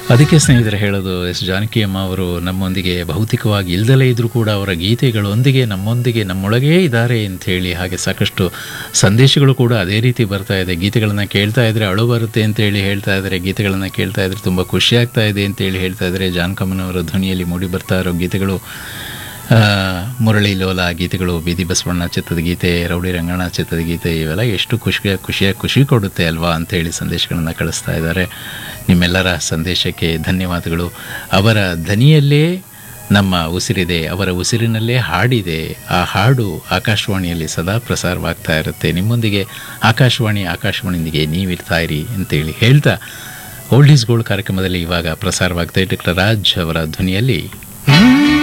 ಅದಕ್ಕೆ ಸ್ನೇಹಿತರೆ ಹೇಳೋದು ಎಸ್ ಜಾನಕಿ ಅಮ್ಮ ಅವರು ನಮ್ಮೊಂದಿಗೆ ಭೌತಿಕವಾಗಿ ಇಲ್ದಲೇ ಇದ್ದರೂ ಕೂಡ ಅವರ ಗೀತೆಗಳೊಂದಿಗೆ ನಮ್ಮೊಂದಿಗೆ ನಮ್ಮೊಳಗೇ ಇದ್ದಾರೆ ಅಂಥೇಳಿ ಹಾಗೆ ಸಾಕಷ್ಟು ಸಂದೇಶಗಳು ಕೂಡ ಅದೇ ರೀತಿ ಬರ್ತಾ ಇದೆ ಗೀತೆಗಳನ್ನು ಕೇಳ್ತಾ ಇದ್ದರೆ ಅಳು ಬರುತ್ತೆ ಅಂತೇಳಿ ಹೇಳ್ತಾ ಇದ್ದಾರೆ ಗೀತೆಗಳನ್ನು ಕೇಳ್ತಾ ಇದ್ರೆ ತುಂಬ ಖುಷಿ ಆಗ್ತಾ ಇದೆ ಅಂತೇಳಿ ಹೇಳ್ತಾ ಇದ್ದಾರೆ ಜಾನಕಮ್ಮನವರ ಧ್ವನಿಯಲ್ಲಿ ಮೂಡಿ ಬರ್ತಾ ಇರೋ ಗೀತೆಗಳು ಆ, ಮುರಳಿ ಲೋಲ ಗೀತೆಗಳು ಬೀದಿ ಬಸವಣ್ಣ ಚಿತ್ರದ ಗೀತೆ ರೌಡಿ ರಂಗಣ್ಣ ಚಿತ್ರದ ಗೀತೆ ಇವೆಲ್ಲ ಎಷ್ಟು ಖುಷಿಯ ಖುಷಿಯ ಖುಷಿ ಕೊಡುತ್ತೆ ಅಲ್ವಾ ಅಂತೇಳಿ ಸಂದೇಶಗಳನ್ನು ಕಳಿಸ್ತಾ ಇದ್ದಾರೆ ನಿಮ್ಮೆಲ್ಲರ ಸಂದೇಶಕ್ಕೆ ಧನ್ಯವಾದಗಳು ಅವರ ಧ್ವನಿಯಲ್ಲೇ ನಮ್ಮ ಉಸಿರಿದೆ ಅವರ ಉಸಿರಿನಲ್ಲೇ ಹಾಡಿದೆ ಆ ಹಾಡು ಆಕಾಶವಾಣಿಯಲ್ಲಿ ಸದಾ ಪ್ರಸಾರವಾಗ್ತಾ ಇರುತ್ತೆ ನಿಮ್ಮೊಂದಿಗೆ ಆಕಾಶವಾಣಿ ಆಕಾಶವಾಣಿಯೊಂದಿಗೆ ನೀವಿರ್ತಾ ಇರಿ ಅಂತೇಳಿ ಹೇಳ್ತಾ ಓಲ್ಡ್ ಈಸ್ ಗೋಲ್ಡ್ ಕಾರ್ಯಕ್ರಮದಲ್ಲಿ ಇವಾಗ ಪ್ರಸಾರವಾಗ್ತಾ ಡಾಕ್ಟರ್ ರಾಜ್ ಅವರ ಧ್ವನಿಯಲ್ಲಿ